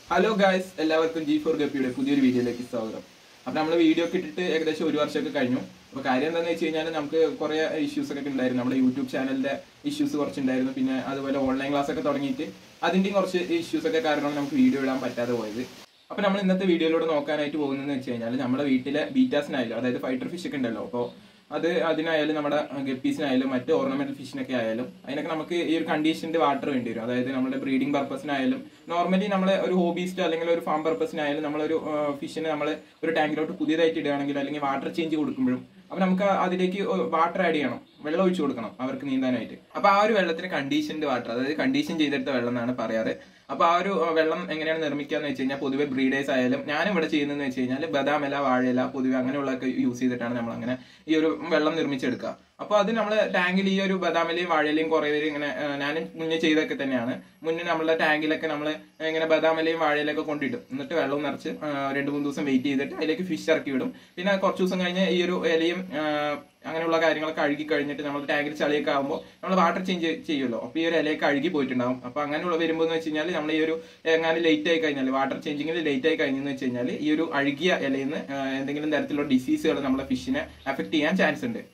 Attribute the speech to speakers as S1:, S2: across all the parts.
S1: hello guys എല്ലാവർക്കും G for ഗപ്പിയുടെ പുതിയൊരു വീഡിയോയിലേക്ക് സ്വാഗതം അപ്പോൾ നമ്മൾ വീഡിയോ ഒക്കെ ഇട്ടിട്ട് ഏകദേശം ഒരു വർഷമൊക്കെ കഴിഞ്ഞു അപ്പോൾ കാര്യം എന്താണെന്ന് വെച്ച് കഴിഞ്ഞാൽ നമുക്ക് കുറേ ഇഷ്യൂസ് ഒക്കെ ഉണ്ടായിരുന്നു നമ്മുടെ യൂട്യൂബ് ചാനലിന്റെ ഇഷ്യൂസ് കുറച്ചുണ്ടായിരുന്നു പിന്നെ അതുപോലെ ഓൺലൈൻ ക്ലാസ് ഒക്കെ തുടങ്ങിയിട്ട് അതിൻ്റെയും കുറച്ച് ഇഷ്യൂസ് ഒക്കെ കാരണമാണ് നമുക്ക് വീഡിയോ ഇടാൻ പറ്റാതെ പോയത് അപ്പോൾ നമ്മൾ ഇന്നത്തെ വീഡിയോയിലൂടെ നോക്കാനായിട്ട് പോകുന്നതെന്ന് വെച്ച് കഴിഞ്ഞാൽ നമ്മുടെ വീട്ടിലെ ബീറ്റാസിനായാലും അതായത് ഫൈറ്റർ ഫിഷ് ഒക്കെ ഉണ്ടല്ലോ അപ്പോൾ അത് അതിനായാലും നമ്മുടെ ഗപ്പീസിനായാലും മറ്റ് ഓർണമെന്റൽ ഫിഷിനൊക്കെ ആയാലും അതിനൊക്കെ നമുക്ക് ഈ ഒരു കണ്ടീഷൻഡ് വാട്ടർ വേണ്ടി വരും അതായത് നമ്മുടെ ബ്രീഡിംഗ് പർപ്പസിനായാലും നോർമലി നമ്മൾ ഒരു ഹോബീസ്റ്റ് അല്ലെങ്കിൽ ഒരു ഫാം പർപ്പസിനായാലും നമ്മളൊരു ഫിഷിനെ നമ്മൾ ഒരു ടാങ്കിലോട്ട് പുതിയതായിട്ട് ഇടുകയാണെങ്കിൽ അല്ലെങ്കിൽ വാട്ടർ ചേഞ്ച് കൊടുക്കുമ്പോഴും അപ്പൊ നമുക്ക് അതിലേക്ക് വാട്ടർ ആഡ് ചെയ്യണം വെള്ളം ഒഴിച്ചു കൊടുക്കണം അവർക്ക് നീന്താനായിട്ട് അപ്പൊ ആ ഒരു വെള്ളത്തിന് കണ്ടീഷൻഡ് വാട്ടർ അതായത് കണ്ടീഷൻ ചെയ്തെടുത്ത വെള്ളം എന്നാണ് പറയാറ് അപ്പൊ ആ ഒരു അഹ്, വെള്ളം എങ്ങനെയാണ് നിർമ്മിക്കാന്ന് വെച്ച് കഴിഞ്ഞാൽ പൊതുവെ ബ്രീഡേഴ്സ് ആയാലും ഞാനും ഇവിടെ ചെയ്യുന്നതെന്ന് വെച്ച് കഴിഞ്ഞാൽ ബദാമില വാഴയില പൊതുവെ അങ്ങനെയുള്ളതൊക്കെ യൂസ് ചെയ്തിട്ടാണ് നമ്മൾ അങ്ങനെ ഈ ഒരു വെള്ളം നിർമ്മിച്ചെടുക്കുക അപ്പൊ അത് നമ്മൾ ടാങ്കിൽ ഈ ഒരു ബദാമിലയും വാഴയിലയും കുറെ പേര് ഇങ്ങനെ അഹ്, ഞാനും മുന്നേ ചെയ്തൊക്കെ തന്നെയാണ് മുന്നേ നമ്മളുടെ ടാങ്കിലൊക്കെ നമ്മൾ ഇങ്ങനെ ബദാമിലയും വാഴയിലൊക്കെ കൊണ്ടിടും എന്നിട്ട് വെള്ളം നിറച്ച് അഹ്, രണ്ട് മൂന്ന് ദിവസം വെയിറ്റ് ചെയ്തിട്ട് അതിലേക്ക് ഫിഷ് ഇറക്കി വിടും പിന്നെ കുറച്ച് ദിവസം കഴിഞ്ഞ് ഈ ഒരു ഇലയും ആഹ്, അങ്ങനെയുള്ള കാര്യങ്ങളൊക്കെ അഴുകി കഴിഞ്ഞിട്ട് നമ്മൾ ടാങ്കിൽ ചളിയൊക്കെ ആകുമ്പോൾ നമ്മൾ വാട്ടർ ചേഞ്ച് ചെയ്യുമല്ലോ അപ്പൊ ഈ ഒരു ഇലയൊക്കെ അഴുകി പോയിട്ടുണ്ടാവും അപ്പൊ അങ്ങനെയുള്ള വരുമ്പോൾ എന്ന് വെച്ച് കഴിഞ്ഞാൽ നമ്മൾ ഈ ഒരു എങ്ങാനും ലേറ്റ് ആയി കഴിഞ്ഞാൽ വാട്ടർ ചേഞ്ചിങ്ങിൽ ലേറ്റ് ആയി കഴിഞ്ഞെന്ന് വെച്ച് കഴിഞ്ഞാൽ ഈ ഒരു അഴുകിയ ഇലയിൽ നിന്ന് എന്തെങ്കിലും തരത്തിലുള്ള ഡിസീസുകൾ നമ്മുടെ ഫിഷിനെ അഫക്ട് ചെയ്യാൻ ചാൻസ് ഉണ്ട്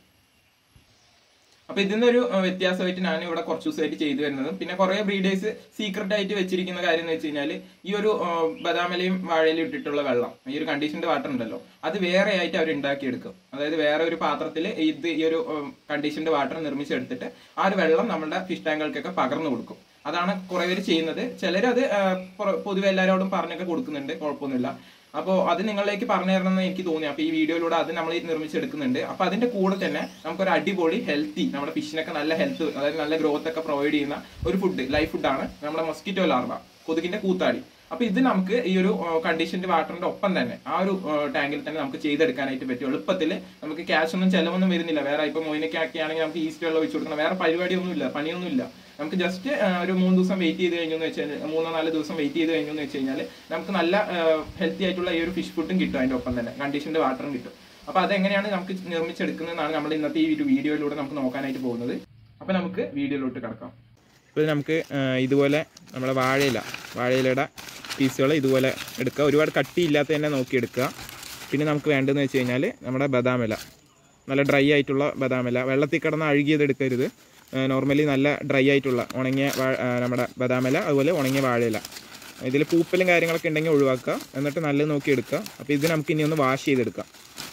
S1: അപ്പൊ ഇതിന്നൊരു അഹ്, വ്യത്യാസമായിട്ട് ഞാൻ ഇവിടെ കുറച്ച് ദിവസമായിട്ട് ചെയ്തു വരുന്നതും പിന്നെ കുറെ ബ്രീഡേഴ്സ് സീക്രട്ട് ആയിട്ട് വെച്ചിരിക്കുന്ന കാര്യം എന്ന് വെച്ച് കഴിഞ്ഞാൽ ഈ ഒരു അഹ്, ബദാമിലയും വാഴയിലും ഇട്ടിട്ടുള്ള വെള്ളം ഈ ഒരു കണ്ടീഷൻഡ് വാട്ടർ ഉണ്ടല്ലോ അത് വേറെ ആയിട്ട് അവർ ഉണ്ടാക്കിയെടുക്കും അതായത് വേറെ ഒരു പാത്രത്തിൽ ഇത് ഈ ഒരു കണ്ടീഷൻഡ് വാട്ടർ നിർമ്മിച്ചെടുത്തിട്ട് ആ ഒരു വെള്ളം നമ്മുടെ ഫിഷ് ടാങ്കുകൾക്കൊക്കെ പകർന്നു കൊടുക്കും അതാണ് കുറെ പേര് ചെയ്യുന്നത് ചിലരത് അഹ്, പൊ- പൊതുവെ എല്ലാവരോടും പറഞ്ഞൊക്കെ കൊടുക്കുന്നുണ്ട് കുഴപ്പമൊന്നുമില്ല അപ്പോൾ അത് നിങ്ങളിലേക്ക് പറഞ്ഞു തരണം എന്ന് എനിക്ക് തോന്നി അപ്പോൾ ഈ വീഡിയോയിലൂടെ അത് നമ്മൾ നിർമ്മിച്ചെടുക്കുന്നുണ്ട് അപ്പോൾ അതിന്റെ കൂടെ തന്നെ നമുക്കൊരു അടിപൊളി ഹെൽത്തി നമ്മുടെ ഫിഷിനൊക്കെ നല്ല ഹെൽത്ത് അതായത് നല്ല ഗ്രോത്ത് ഒക്കെ പ്രൊവൈഡ് ചെയ്യുന്ന ഒരു ഫുഡ് ലൈഫ് ഫുഡാണ് നമ്മുടെ മൊസ്കിറ്റോ ലാർവ കൊതുകിന്റെ കൂത്താടി അപ്പൊ ഇത് നമുക്ക് ഈ ഒരു കണ്ടീഷൻഡ് വാട്ടറിന്റെ ഒപ്പം തന്നെ ആ ഒരു ടാങ്കിൽ തന്നെ നമുക്ക് ചെയ്തെടുക്കാനായിട്ട് പറ്റും എളുപ്പത്തിൽ നമുക്ക് ക്യാഷ് ഒന്നും ചെലവൊന്നും വരുന്നില്ല വേറെ ഇപ്പൊ മൊയിനൊക്കെ ഒക്കെ ആണെങ്കിൽ നമുക്ക് ഈസ്റ്റ് വെള്ളം ഒഴിച്ചു കൊടുക്കണം വേറെ പരിപാടിയൊന്നുമില്ല പണിയൊന്നുമില്ല നമുക്ക് ജസ്റ്റ് ഒരു മൂന്ന് ദിവസം വെയിറ്റ് ചെയ്ത് കഴിഞ്ഞു എന്ന് വെച്ചാൽ മൂന്നോ നാല് ദിവസം വെയിറ്റ് ചെയ്ത് കഴിഞ്ഞു എന്ന് വെച്ച് കഴിഞ്ഞാൽ നമുക്ക് നല്ല ഹെൽത്തി ആയിട്ടുള്ള ഈ ഒരു ഫിഷ് ഫുഡും കിട്ടും അതിന്റെ ഒപ്പം തന്നെ കണ്ടീഷൻഡ് വാട്ടറും കിട്ടും അപ്പൊ അതെങ്ങനെയാണ് നമുക്ക് നിർമ്മിച്ചെടുക്കുന്നതെന്നാണ് നമ്മൾ ഇന്നത്തെ ഈ ഒരു വീഡിയോയിലൂടെ നമുക്ക് നോക്കാനായിട്ട് പോകുന്നത് അപ്പൊ നമുക്ക് വീഡിയോയിലോട്ട് കിടക്കാം ഇപ്പോൾ നമുക്ക് ഇതുപോലെ നമ്മുടെ വാഴയില വാഴയിലയുടെ പീസുകൾ ഇതുപോലെ എടുക്കുക ഒരുപാട് കട്ടിയില്ലാത്ത തന്നെ നോക്കി എടുക്കുക പിന്നെ നമുക്ക് വേണ്ടതെന്ന് വെച്ച് കഴിഞ്ഞാൽ നമ്മുടെ ബദാമില നല്ല ഡ്രൈ ആയിട്ടുള്ള ബദാമില വെള്ളത്തിൽ കിടന്ന് അഴുകിയത് എടുക്കരുത് നോർമലി നല്ല ഡ്രൈ ആയിട്ടുള്ള ഉണങ്ങിയ വാ- ആ, നമ്മുടെ ബദാമില അതുപോലെ ഉണങ്ങിയ വാഴയില ഇതിൽ പൂപ്പലും കാര്യങ്ങളൊക്കെ ഉണ്ടെങ്കിൽ ഒഴിവാക്കുക എന്നിട്ട് നല്ലത് നോക്കി എടുക്കുക അപ്പോൾ ഇത് നമുക്ക് ഇനി ഒന്ന് വാഷ് ചെയ്തെടുക്കാം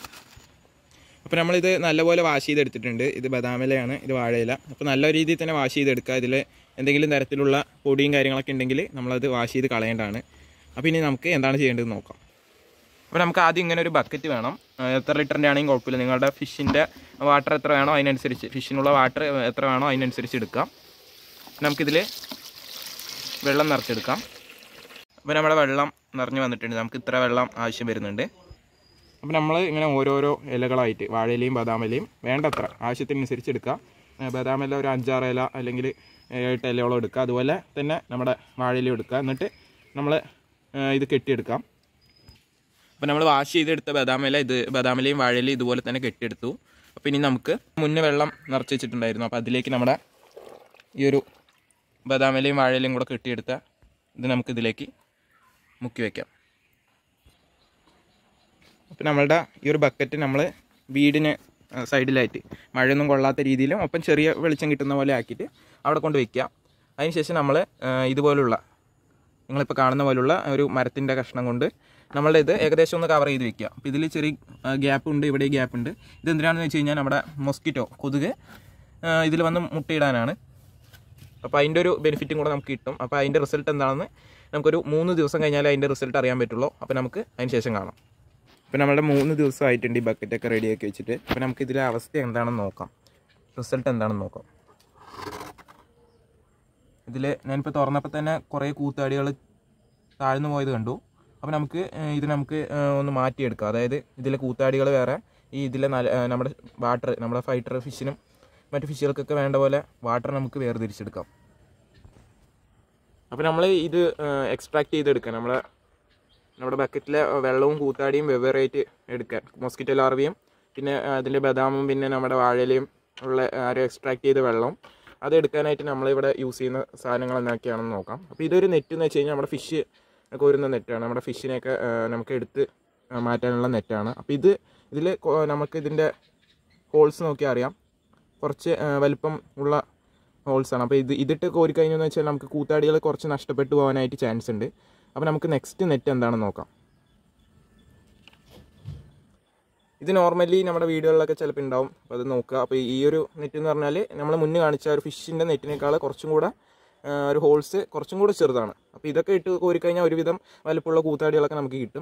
S1: അപ്പോൾ നമ്മളിത് നല്ലപോലെ വാഷ് ചെയ്തെടുത്തിട്ടുണ്ട് ഇത് ബദാമിലയാണ് ഇത് വാഴയില അപ്പോൾ നല്ല രീതിയിൽ തന്നെ വാഷ് ചെയ്തെടുക്കുക ഇതിൽ എന്തെങ്കിലും തരത്തിലുള്ള പൊടിയും കാര്യങ്ങളൊക്കെ ഉണ്ടെങ്കിൽ നമ്മളത് വാഷ് ചെയ്ത് കളയേണ്ടതാണ് അപ്പോൾ ഇനി നമുക്ക് എന്താണ് ചെയ്യേണ്ടത് നോക്കാം അപ്പോൾ നമുക്ക് ആദ്യം ഇങ്ങനെ ഒരു ബക്കറ്റ് വേണം ആ, എത്ര ലിറ്ററിൻ്റെ ആണെങ്കിലും കുഴപ്പമില്ല നിങ്ങളുടെ ഫിഷിൻ്റെ വാട്ടർ എത്ര വേണോ അതിനനുസരിച്ച് ഫിഷിനുള്ള വാട്ടർ എത്ര വേണോ അതിനനുസരിച്ച് എടുക്കാം നമുക്കിതിൽ വെള്ളം നിറച്ചെടുക്കാം അപ്പോൾ നമ്മുടെ വെള്ളം നിറഞ്ഞു വന്നിട്ടുണ്ട് നമുക്ക് ഇത്ര വെള്ളം ആവശ്യം വരുന്നുണ്ട് അപ്പോൾ നമ്മൾ ഇങ്ങനെ ഓരോരോ ഇലകളായിട്ട് വാഴയിലയും ബദാമിലയും വേണ്ടത്ര ആവശ്യത്തിനനുസരിച്ച് എടുക്കുക ഏ, ബദാമില ഒരു അഞ്ചാറ് ഇല അല്ലെങ്കിൽ എട്ട് ഇലയോളം എടുക്കുക അതുപോലെ തന്നെ നമ്മുടെ വാഴയിലയും എടുക്കുക എന്നിട്ട് നമ്മൾ ഇത് കെട്ടിയെടുക്കാം അപ്പോൾ നമ്മൾ വാഷ് ചെയ്തെടുത്ത ബദാമില ഇത് ബദാമിലയും വാഴയിലയും ഇതുപോലെ തന്നെ കെട്ടിയെടുത്തു അപ്പോൾ ഇനി നമുക്ക് മുന്നേ വെള്ളം നിറച്ച് വെച്ചിട്ടുണ്ടായിരുന്നു അപ്പോൾ അതിലേക്ക് നമ്മുടെ ഈ ഒരു ബദാമിലയും വാഴയിലയും കൂടെ കെട്ടിയെടുത്ത ഇത് നമുക്ക് ഇതിലേക്ക് മുക്കി വയ്ക്കാം അപ്പം നമ്മളുടെ ഈ ഒരു ബക്കറ്റ് നമ്മൾ വീടിന് ആ, സൈഡിലായിട്ട് മഴയൊന്നും കൊള്ളാത്ത രീതിയിലും ഒപ്പം ചെറിയ വെളിച്ചം കിട്ടുന്ന പോലെ ആക്കിയിട്ട് അവിടെ കൊണ്ട് വയ്ക്കുക അതിനുശേഷം നമ്മൾ ഇതുപോലുള്ള നിങ്ങളിപ്പോൾ കാണുന്ന പോലുള്ള ഒരു മരത്തിൻ്റെ കഷ്ണം കൊണ്ട് നമ്മളുടെ ഇത് ഏകദേശം ഒന്ന് കവർ ചെയ്ത് വെക്കുക അപ്പോൾ ഇതിൽ ചെറിയ ഗ്യാപ്പ് ഉണ്ട് ഇവിടെ ഗ്യാപ്പ് ഉണ്ട് ഇത് എന്തിനാണെന്ന് വെച്ച് കഴിഞ്ഞാൽ നമ്മുടെ മൊസ്കിറ്റോ കൊതുക് ഇതിൽ വന്ന് മുട്ടയിടാനാണ് അപ്പോൾ അതിൻ്റെ ഒരു ബെനിഫിറ്റും കൂടെ നമുക്ക് കിട്ടും അപ്പോൾ അതിൻ്റെ റിസൾട്ട് എന്താണെന്ന് നമുക്കൊരു മൂന്ന് ദിവസം കഴിഞ്ഞാൽ അതിൻ്റെ റിസൾട്ട് അറിയാൻ പറ്റുള്ളൂ അപ്പോൾ നമുക്ക് അതിന് ശേഷം കാണാം ഇപ്പോൾ നമ്മുടെ മൂന്ന് ദിവസമായിട്ടുണ്ട് ഈ ബക്കറ്റൊക്കെ റെഡിയാക്കി വെച്ചിട്ട് അപ്പോൾ നമുക്ക് ഇതിലെ അവസ്ഥ എന്താണെന്ന് നോക്കാം റിസൾട്ട് എന്താണെന്ന് നോക്കാം ഇതിൽ ഞാനിപ്പോൾ തുറന്നപ്പോൾ തന്നെ കുറേ കൂത്താടികൾ താഴ്ന്നു പോയത് കണ്ടു അപ്പോൾ നമുക്ക് ഏഹ്, ഇത് നമുക്ക് ഏഹ്, ഒന്ന് മാറ്റിയെടുക്കാം അതായത് ഇതിലെ കൂത്താടികൾ വേറെ ഈ ഇതിലെ നല്ല ഏഹ്, നമ്മുടെ വാട്ടർ നമ്മുടെ ഫൈറ്റർ ഫിഷിനും മറ്റു ഫിഷുകൾക്കൊക്കെ വേണ്ട പോലെ വാട്ടർ നമുക്ക് വേർതിരിച്ചെടുക്കാം അപ്പോൾ നമ്മൾ ഇത് എക്സ്ട്രാക്ട് ചെയ്തെടുക്കാം നമ്മളെ നമ്മുടെ ബക്കറ്റിലെ വെള്ളവും കൂത്താടിയും വെവ്വേറായിട്ട് എടുക്കാൻ മോസ്കിറ്റോ ലാർവയും പിന്നെ ആ, അതിൻ്റെ ബദാമും പിന്നെ നമ്മുടെ വാഴയിലയും ഉള്ള ആരും എക്സ്ട്രാക്ട് ചെയ്ത വെള്ളം അത് എടുക്കാനായിട്ട് നമ്മളിവിടെ യൂസ് ചെയ്യുന്ന സാധനങ്ങൾ എന്തൊക്കെയാണെന്ന് നോക്കാം അപ്പോൾ ഇതൊരു നെറ്റ് എന്ന് വെച്ച് കഴിഞ്ഞാൽ നമ്മുടെ ഫിഷ് കോരുന്ന നെറ്റാണ് നമ്മുടെ ഫിഷിനെയൊക്കെ ആ, നമുക്ക് എടുത്ത് ആ, മാറ്റാനുള്ള നെറ്റാണ് അപ്പോൾ ഇത് ഇതിൽ നമുക്ക് ഇതിൻ്റെ ഹോൾസ് നോക്കിയാൽ അറിയാം കുറച്ച് ആ, വലിപ്പം ഉള്ള ഹോൾസാണ് അപ്പോൾ ഇത് ഇതിട്ട് കോരിക്കഴിഞ്ഞെന്ന് വെച്ചാൽ നമുക്ക് കൂത്താടികൾ കുറച്ച് നഷ്ടപ്പെട്ടു പോകാനായിട്ട് ചാൻസ് ഉണ്ട് അപ്പോൾ നമുക്ക് നെക്സ്റ്റ് നെറ്റ് എന്താണെന്ന് നോക്കാം ഇത് നോർമലി നമ്മുടെ വീടുകളിലൊക്കെ ചിലപ്പോൾ ഉണ്ടാവും അപ്പോൾ അത് നോക്കുക അപ്പോൾ ഈ ഒരു നെറ്റ് എന്ന് പറഞ്ഞാൽ നമ്മൾ മുന്നേ കാണിച്ച ഒരു ഫിഷിൻ്റെ നെറ്റിനേക്കാൾ കുറച്ചും കൂടെ ആ, ഒരു ഹോൾസ് കുറച്ചും കൂടെ ചെറുതാണ് അപ്പോൾ ഇതൊക്കെ ഇട്ട് കോരിക്കഴിഞ്ഞാൽ ഒരുവിധം വലുപ്പമുള്ള കൂത്താടികളൊക്കെ നമുക്ക് കിട്ടും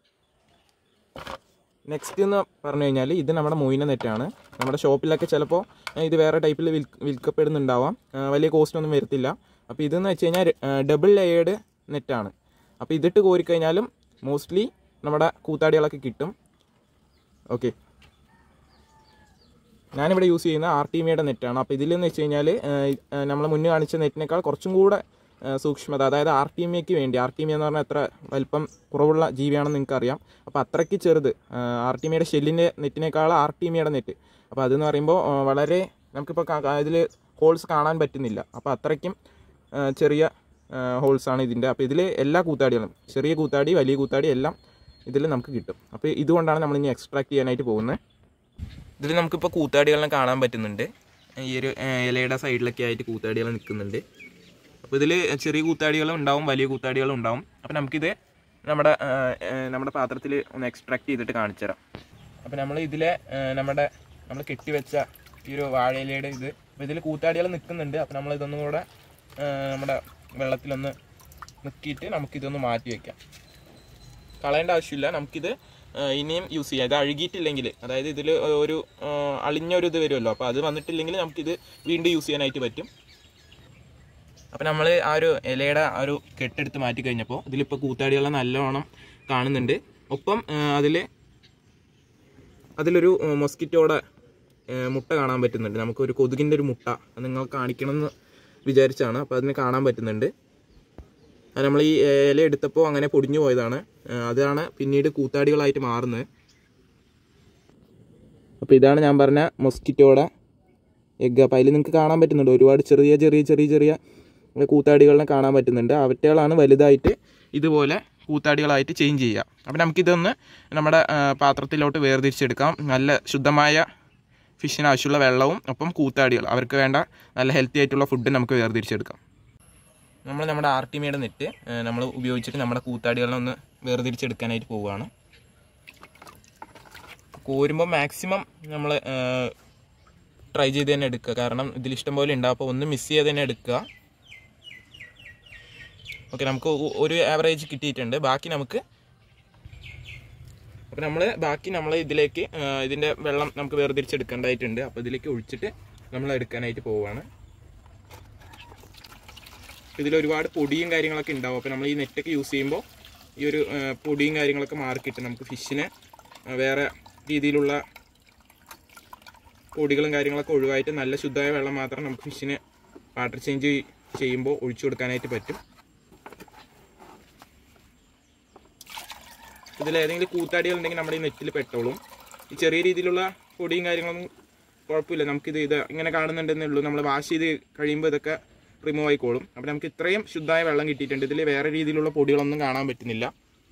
S1: നെക്സ്റ്റ് എന്ന് പറഞ്ഞു കഴിഞ്ഞാൽ ഇത് നമ്മുടെ മൊയിന നെറ്റാണ് നമ്മുടെ ഷോപ്പിലൊക്കെ ചിലപ്പോൾ ഇത് വേറെ ടൈപ്പിൽ വിൽ വിൽക്കപ്പെടുന്നുണ്ടാവാം ആ, വലിയ കോസ്റ്റ് ഒന്നും വരത്തില്ല അപ്പോൾ ഇതെന്ന് വെച്ച് കഴിഞ്ഞാൽ ഡബിൾ ലെയേർഡ് നെറ്റാണ് അപ്പോൾ ഇതിട്ട് കോരിക്കഴിഞ്ഞാലും മോസ്റ്റ്ലി നമ്മുടെ കൂത്താടികളൊക്കെ കിട്ടും ഓക്കെ ഞാനിവിടെ യൂസ് ചെയ്യുന്ന ആർ ടി മിയുടെ നെറ്റാണ് അപ്പോൾ ഇതിലെന്ന് വെച്ച് കഴിഞ്ഞാൽ നമ്മൾ മുന്നേ കാണിച്ച നെറ്റിനേക്കാൾ കുറച്ചും കൂടെ ആ, സൂക്ഷ്മത അതായത് ആർ ടി മിക്ക് വേണ്ടി ആർ ടി മി എന്ന് പറഞ്ഞാൽ എത്ര വലിപ്പം കുറവുള്ള ജീവിയാണെന്ന് നിങ്ങൾക്ക് അറിയാം അപ്പോൾ അത്രയ്ക്ക് ചെറുത് ആർ ടി മിയുടെ ഷെല്ലിൻ്റെ നെറ്റിനേക്കാൾ ആർ ടി മിയുടെ നെറ്റ് അപ്പോൾ അതെന്ന് പറയുമ്പോൾ ആ, വളരെ നമുക്കിപ്പോൾ ഇതിൽ ഹോൾസ് കാണാൻ പറ്റുന്നില്ല അപ്പോൾ അത്രയ്ക്കും ആ, ചെറിയ ഹോൾസാണ് ഇതിൻ്റെ അപ്പോൾ ഇതിൽ എല്ലാ കൂത്താടികളും ചെറിയ കൂത്താടി വലിയ കൂത്താടി എല്ലാം ഇതിൽ നമുക്ക് കിട്ടും അപ്പോൾ ഇതുകൊണ്ടാണ് നമ്മൾ ഇനി എക്സ്ട്രാക്ട് ചെയ്യാനായിട്ട് പോകുന്നത് ഇതിൽ നമുക്കിപ്പോൾ കൂത്താടികളെ കാണാൻ പറ്റുന്നുണ്ട് ഈ ഒരു ആ, ഇലയുടെ സൈഡിലൊക്കെ ആയിട്ട് കൂത്താടികൾ നിൽക്കുന്നുണ്ട് അപ്പോൾ ഇതിൽ ചെറിയ കൂത്താടികളും ഉണ്ടാവും വലിയ കൂത്താടികളും ഉണ്ടാവും അപ്പോൾ നമുക്കിത് നമ്മുടെ ആ, ആ, നമ്മുടെ പാത്രത്തിൽ ഒന്ന് എക്സ്ട്രാക്ട് ചെയ്തിട്ട് കാണിച്ചു തരാം അപ്പോൾ നമ്മൾ ഇതിലെ ആ, നമ്മുടെ നമ്മൾ കെട്ടിവെച്ച ഈ ഒരു വാഴയിലയുടെ ഇത് അപ്പോൾ ഇതിൽ കൂത്താടികൾ നിൽക്കുന്നുണ്ട് അപ്പോൾ നമ്മൾ ഇതൊന്നും കൂടെ ആ, നമ്മുടെ വെള്ളത്തിലൊന്ന് മുക്കിയിട്ട് നമുക്കിതൊന്ന് മാറ്റി വയ്ക്കാം കളയേണ്ട ആവശ്യമില്ല നമുക്കിത് ആ, ഇനിയും യൂസ് ചെയ്യാം ഇത് അഴുകിയിട്ടില്ലെങ്കിൽ അതായത് ഇതിൽ ഒരു ആ, അളിഞ്ഞൊരു ഇത് വരുമല്ലോ അപ്പോൾ അത് വന്നിട്ടില്ലെങ്കിൽ നമുക്കിത് വീണ്ടും യൂസ് ചെയ്യാനായിട്ട് പറ്റും അപ്പം നമ്മൾ ആ ഒരു ഇലയുടെ ആ ഒരു കെട്ടെടുത്ത് മാറ്റി കഴിഞ്ഞപ്പോൾ ഇതിലിപ്പോൾ കൂത്താടികളെ നല്ലോണം കാണുന്നുണ്ട് ഒപ്പം അതിൽ അതിലൊരു ആ, മൊസ്കിറ്റോടെ ആ, മുട്ട കാണാൻ പറ്റുന്നുണ്ട് നമുക്കൊരു കൊതുകിൻ്റെ ഒരു മുട്ട അത് നിങ്ങൾ കാണിക്കണം എന്ന് വിചാരിച്ചാണ് അപ്പോൾ അതിന് കാണാൻ പറ്റുന്നുണ്ട് അത് നമ്മൾ ഈ ഇല എടുത്തപ്പോൾ അങ്ങനെ പൊടിഞ്ഞു പോയതാണ് ആ, അതാണ് പിന്നീട് കൂത്താടികളായിട്ട് മാറുന്നത് അപ്പോൾ ഇതാണ് ഞാൻ പറഞ്ഞ മൊസ്കിറ്റോടെ എഗ്ഗ് അപ്പോൾ അതിൽ നിങ്ങൾക്ക് കാണാൻ പറ്റുന്നുണ്ട് ഒരുപാട് ചെറിയ ചെറിയ ചെറിയ ചെറിയ കൂത്താടികളിനെ കാണാൻ പറ്റുന്നുണ്ട് അവറ്റകളാണ് വലുതായിട്ട് ഇതുപോലെ കൂത്താടികളായിട്ട് ചേഞ്ച് ചെയ്യുക അപ്പോൾ നമുക്കിതൊന്ന് നമ്മുടെ ആ, പാത്രത്തിലോട്ട് വേർതിരിച്ചെടുക്കാം നല്ല ശുദ്ധമായ ഫിഷിന് ആവശ്യമുള്ള വെള്ളവും ഒപ്പം കൂത്താടികൾ അവർക്ക് വേണ്ട നല്ല ഹെൽത്തി ആയിട്ടുള്ള ഫുഡ് നമുക്ക് വേർതിരിച്ചെടുക്കാം നമ്മൾ നമ്മുടെ ആർ ടി മിയുടെ നെറ്റ് നമ്മൾ ഉപയോഗിച്ചിട്ട് നമ്മുടെ കൂത്താടികളെ ഒന്ന് വേർതിരിച്ചെടുക്കാനായിട്ട് പോവുകയാണ് കോരുമ്പോൾ മാക്സിമം നമ്മൾ ട്രൈ ചെയ്ത് തന്നെ എടുക്കുക കാരണം ഇതിൽ ഇഷ്ടം പോലെ ഉണ്ടാവും അപ്പോൾ ഒന്ന് മിസ് ചെയ്ത് തന്നെ എടുക്കുക ഓക്കെ നമുക്ക് ഒ- ഒരു ആവറേജ് കിട്ടിയിട്ടുണ്ട് ബാക്കി നമുക്ക് അപ്പോൾ നമ്മൾ ബാക്കി നമ്മൾ ഇതിലേക്ക് ആ, ഇതിൻ്റെ വെള്ളം നമുക്ക് വേർതിരിച്ചെടുക്കേണ്ടതായിട്ടുണ്ട് അപ്പോൾ ഇതിലേക്ക് ഒഴിച്ചിട്ട് നമ്മൾ എടുക്കാനായിട്ട് പോവുകയാണ് ഇതിൽ ഒരുപാട് പൊടിയും കാര്യങ്ങളൊക്കെ ഉണ്ടാവും അപ്പോൾ നമ്മൾ ഈ നെറ്റൊക്കെ യൂസ് ചെയ്യുമ്പോൾ ഈ ഒരു ആ, പൊടിയും കാര്യങ്ങളൊക്കെ മാറിക്കിട്ടും നമുക്ക് ഫിഷിനെ ആ, വേറെ രീതിയിലുള്ള പൊടികളും കാര്യങ്ങളൊക്കെ ഒഴിവായിട്ട് നല്ല ശുദ്ധമായ വെള്ളം മാത്രം നമുക്ക് ഫിഷിന് വാട്ടർ ചേഞ്ച് ചെയ്യുമ്പോൾ ഒഴിച്ചു കൊടുക്കാനായിട്ട് പറ്റും ഇതിൽ ഏതെങ്കിലും കൂത്താടികൾ ഉണ്ടെങ്കിൽ നമ്മുടെ ഈ നെറ്റിൽ പെട്ടോളും ഈ ചെറിയ രീതിയിലുള്ള പൊടിയും കാര്യങ്ങളൊന്നും കുഴപ്പമില്ല നമുക്കിത് ഇത് ഇങ്ങനെ കാണുന്നുണ്ടെന്നേ ഉള്ളൂ നമ്മൾ വാഷ് ചെയ്ത് കഴിയുമ്പോൾ ഇതൊക്കെ റിമൂവ് ആയിക്കോളും അപ്പോൾ നമുക്ക് ഇത്രയും ശുദ്ധമായ വെള്ളം കിട്ടിയിട്ടുണ്ട് ഇതിൽ വേറെ രീതിയിലുള്ള പൊടികളൊന്നും കാണാൻ പറ്റുന്നില്ല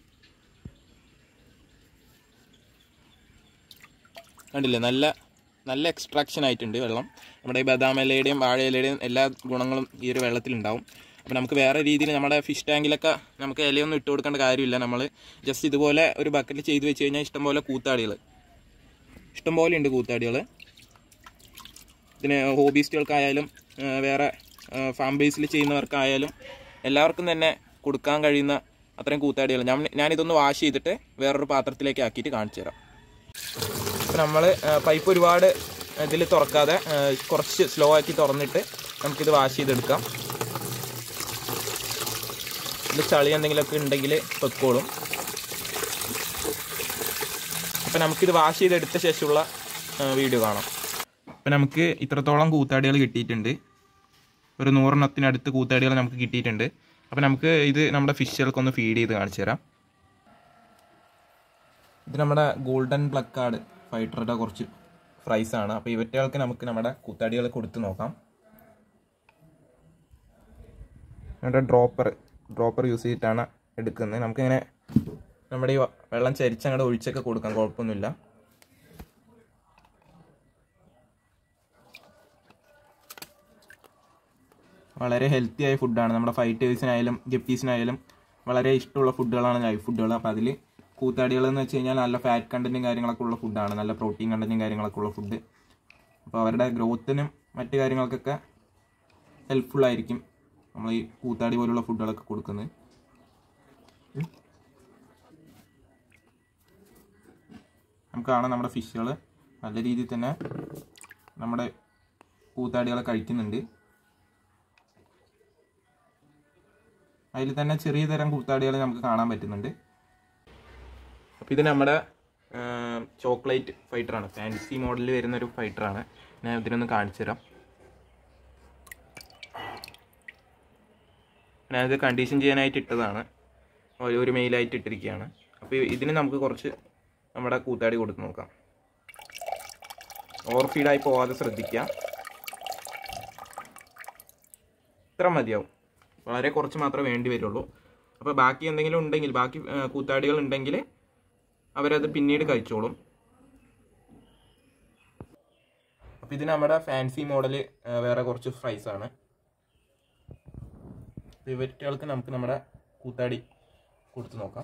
S1: കണ്ടില്ലേ നല്ല നല്ല എക്സ്ട്രാക്ഷൻ ആയിട്ടുണ്ട് വെള്ളം നമ്മുടെ ഈ ബദാം ഇലയുടെയും വാഴ ഇലയുടെയും എല്ലാ ഗുണങ്ങളും ഈ ഒരു വെള്ളത്തിലുണ്ടാവും അപ്പോൾ നമുക്ക് വേറെ രീതിയിൽ നമ്മുടെ ഫിഷ് ടാങ്കിലൊക്കെ നമുക്ക് ഇലയൊന്നും ഇട്ട് കൊടുക്കേണ്ട കാര്യമില്ല നമ്മൾ ജസ്റ്റ് ഇതുപോലെ ഒരു ബക്കറ്റിൽ ചെയ്ത് വെച്ച് കഴിഞ്ഞാൽ ഇഷ്ടംപോലെ കൂത്താടികൾ ഇഷ്ടംപോലെ ഉണ്ട് കൂത്താടികൾ ഇതിന് ഹോബിസ്റ്റുകൾക്കായാലും ആ, വേറെ ഫാം ബേസിൽ ചെയ്യുന്നവർക്കായാലും എല്ലാവർക്കും തന്നെ കൊടുക്കാൻ കഴിയുന്ന അത്രയും കൂത്താടികൾ ഞാൻ ഞാനിതൊന്ന് വാഷ് ചെയ്തിട്ട് വേറൊരു പാത്രത്തിലേക്ക് ആക്കിയിട്ട് കാണിച്ചു തരാം അപ്പോൾ നമ്മൾ പൈപ്പ് ഒരുപാട് ഇതിൽ തുറക്കാതെ ആ, കുറച്ച് സ്ലോ ആക്കി തുറന്നിട്ട് നമുക്കിത് വാഷ് ചെയ്തെടുക്കാം ഇതിൽ ചളി എന്തെങ്കിലുമൊക്കെ ഉണ്ടെങ്കിൽ പൊക്കോളും അപ്പം നമുക്കിത് വാഷ് ചെയ്തെടുത്ത ശേഷമുള്ള ആ, വീഡിയോ കാണാം അപ്പം നമുക്ക് ഇത്രത്തോളം കൂത്താടികൾ കിട്ടിയിട്ടുണ്ട് ഒരു നൂറെണ്ണത്തിനടുത്ത് കൂത്താടികൾ നമുക്ക് കിട്ടിയിട്ടുണ്ട് അപ്പം നമുക്ക് ഇത് നമ്മുടെ ഫിഷുകൾക്കൊന്ന് ഫീഡ് ചെയ്ത് കാണിച്ചു തരാം ഇത് നമ്മുടെ ഗോൾഡൻ പ്ലക്കാർഡ് ഫൈറ്ററുടെ കുറച്ച് ഫ്രൈസ് ആണ് അപ്പോൾ ഇവറ്റകൾക്ക് നമുക്ക് നമ്മുടെ കൂത്താടികൾ കൊടുത്ത് നോക്കാം നമ്മുടെ ഡ്രോപ്പർ ഡ്രോപ്പർ യൂസ് ചെയ്തിട്ടാണ് എടുക്കുന്നത് നമുക്കിങ്ങനെ നമ്മുടെ ഈ വ- വെള്ളം ചരിച്ചങ്ങോട്ട് ഒഴിച്ചൊക്കെ കൊടുക്കാം കുഴപ്പമൊന്നുമില്ല വളരെ ഹെൽത്തി ആയ ഫുഡാണ് നമ്മുടെ ഫൈറ്റേഴ്സിനായാലും ഗപ്പീസിനായാലും വളരെ ഇഷ്ടമുള്ള ഫുഡുകളാണ് ലൈഫ് ഫുഡുകൾ അപ്പോൾ അതിൽ കൂത്താടികൾ എന്ന് വെച്ച് കഴിഞ്ഞാൽ നല്ല ഫാറ്റ് കണ്ടന്റും കാര്യങ്ങളൊക്കെ ഉള്ള ഫുഡാണ് നല്ല പ്രോട്ടീൻ കണ്ടന്റും കാര്യങ്ങളൊക്കെ ഉള്ള ഫുഡ് അപ്പോൾ അവരുടെ ഗ്രോത്തിനും മറ്റു കാര്യങ്ങൾക്കൊക്കെ ഹെൽപ്ഫുൾ ആയിരിക്കും നമ്മൾ ഈ കൂത്താടി പോലുള്ള ഫുഡുകളൊക്കെ കൊടുക്കുന്നത് നമുക്ക് കാണാം നമ്മുടെ ഫിഷുകൾ നല്ല രീതിയിൽ തന്നെ നമ്മുടെ കൂത്താടികളെ കഴിക്കുന്നുണ്ട് അതിൽ തന്നെ ചെറിയ തരം കൂത്താടികളെ നമുക്ക് കാണാൻ പറ്റുന്നുണ്ട് അപ്പോൾ ഇത് നമ്മുടെ ചോക്ലേറ്റ് ഫൈറ്ററാണ് ഫാൻസി മോഡലിൽ വരുന്ന ഒരു ഫൈറ്ററാണ് ഞാൻ ഇതിനൊന്ന് കാണിച്ചു തരാം ഞാനിത് കണ്ടീഷൻ ചെയ്യാനായിട്ട് ഇട്ടതാണ് ഒരു- ഒരു മെയിലായിട്ട് ഇട്ടിരിക്കുകയാണ് അപ്പോൾ ഇതിന് നമുക്ക് കുറച്ച് നമ്മുടെ കൂത്താടി കൊടുത്ത് നോക്കാം ഓവർ ഫീഡായി പോവാതെ ശ്രദ്ധിക്കുക ഇത്ര മതിയാവും വളരെ കുറച്ച് മാത്രമേ വേണ്ടി വരുള്ളൂ അപ്പോൾ ബാക്കി എന്തെങ്കിലും ഉണ്ടെങ്കിൽ ബാക്കി ആ, കൂത്താടികൾ ഉണ്ടെങ്കിൽ അവരത് പിന്നീട് കഴിച്ചോളും അപ്പോൾ ഇത് നമ്മുടെ ഫാൻസി മോഡൽ വേറെ കുറച്ച് ഫ്രൈസ് ആണ് ഇവറ്റുകൾക്ക് നമുക്ക് നമ്മുടെ കൂത്താടി കൊടുത്ത് നോക്കാം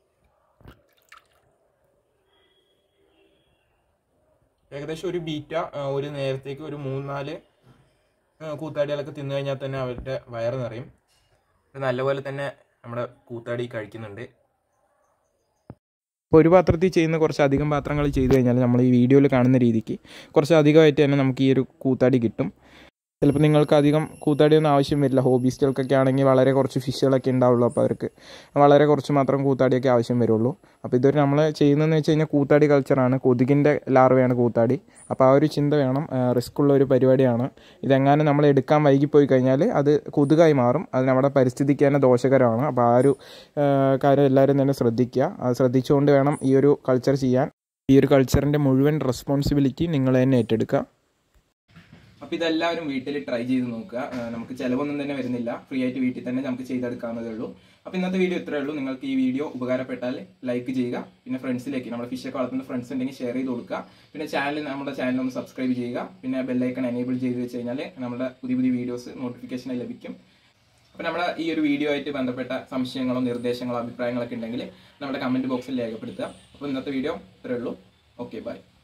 S1: ഏകദേശം ഒരു ബീറ്റ ആ, ഒരു നേരത്തേക്ക് ഒരു മൂന്നാല് ആ, കൂത്താടികളൊക്കെ തിന്നു കഴിഞ്ഞാൽ തന്നെ അവരുടെ വയറ് നിറയും ഇത് നല്ലപോലെ തന്നെ നമ്മുടെ കൂത്താടി കഴിക്കുന്നുണ്ട് ഇപ്പോൾ ഒരു പാത്രത്തിൽ ചെയ്യുന്ന കുറച്ച് അധികം പാത്രങ്ങൾ ചെയ്ത് കഴിഞ്ഞാൽ നമ്മൾ ഈ വീഡിയോയിൽ കാണുന്ന രീതിക്ക് കുറച്ച് അധികമായിട്ട് തന്നെ നമുക്ക് ഈ ഒരു കൂത്താടി കിട്ടും ചിലപ്പോൾ നിങ്ങൾക്ക് അധികം കൂത്താടിയൊന്നും ആവശ്യം വരില്ല ഹോബിസ്റ്റുകൾക്കൊക്കെ ആണെങ്കിൽ വളരെ കുറച്ച് ഫിഷുകളൊക്കെ ഉണ്ടാവുള്ളൂ അപ്പോൾ അവർക്ക് വളരെ കുറച്ച് മാത്രം കൂത്താടിയൊക്കെ ആവശ്യം വരുള്ളൂ അപ്പോൾ ഇതൊരു നമ്മൾ ചെയ്യുന്നതെന്ന് വെച്ച് കഴിഞ്ഞാൽ കൂത്താടി കൾച്ചറാണ് കൊതുകിൻ്റെ ലാർവയാണ് കൂത്താടി അപ്പോൾ ആ ഒരു ചിന്ത വേണം റിസ്ക് ഉള്ള ഒരു പരിപാടിയാണ് ഇതെങ്ങാനും നമ്മൾ എടുക്കാൻ വൈകിപ്പോയി കഴിഞ്ഞാൽ അത് കൊതുകായി മാറും അത് നമ്മുടെ പരിസ്ഥിതിക്ക് തന്നെ ദോഷകരമാണ് അപ്പോൾ ആ ഒരു ആ, കാര്യം എല്ലാവരും തന്നെ ശ്രദ്ധിക്കുക അത് ശ്രദ്ധിച്ചുകൊണ്ട് വേണം ഈ ഒരു കൾച്ചർ ചെയ്യാൻ ഈ ഒരു കൾച്ചറിൻ്റെ മുഴുവൻ റെസ്പോൺസിബിലിറ്റി നിങ്ങൾ തന്നെ ഏറ്റെടുക്കുക അപ്പോൾ ഇതെല്ലാവരും വീട്ടിൽ ട്രൈ ചെയ്ത് നോക്കുക ആ, നമുക്ക് ചിലവൊന്നും തന്നെ വരുന്നില്ല ഫ്രീ ആയിട്ട് വീട്ടിൽ തന്നെ നമുക്ക് ചെയ്തെടുക്കാവുന്നതേ ഉള്ളൂ അപ്പോൾ ഇന്നത്തെ വീഡിയോ ഇത്രയേ ഉള്ളൂ നിങ്ങൾക്ക് ഈ വീഡിയോ ഉപകാരപ്പെട്ടാൽ ലൈക്ക് ചെയ്യുക പിന്നെ ഫ്രണ്ട്സിലേക്ക് നമ്മുടെ ഫിഷൊക്കെ വളർത്തുന്ന ഫ്രണ്ട്സ് ഉണ്ടെങ്കിൽ ഷെയർ ചെയ്ത് കൊടുക്കുക പിന്നെ ചാനൽ നമ്മുടെ ചാനൽ ഒന്ന് സബ്സ്ക്രൈബ് ചെയ്യുക പിന്നെ ബെല്ലൈക്കൺ എനേബിൾ ചെയ്ത് വെച്ച് കഴിഞ്ഞാൽ നമ്മുടെ പുതിയ പുതിയ വീഡിയോസ് നോട്ടിഫിക്കേഷനായി ലഭിക്കും അപ്പോൾ നമ്മുടെ ഈ ഒരു വീഡിയോ ആയിട്ട് ബന്ധപ്പെട്ട സംശയങ്ങളോ നിർദ്ദേശങ്ങളോ അഭിപ്രായങ്ങളൊക്കെ ഉണ്ടെങ്കിൽ നമ്മുടെ കമൻറ്റ് ബോക്സിൽ രേഖപ്പെടുത്തുക അപ്പോൾ ഇന്നത്തെ വീഡിയോ ഇത്രയേ ഉള്ളൂ ഓക്കെ ബൈ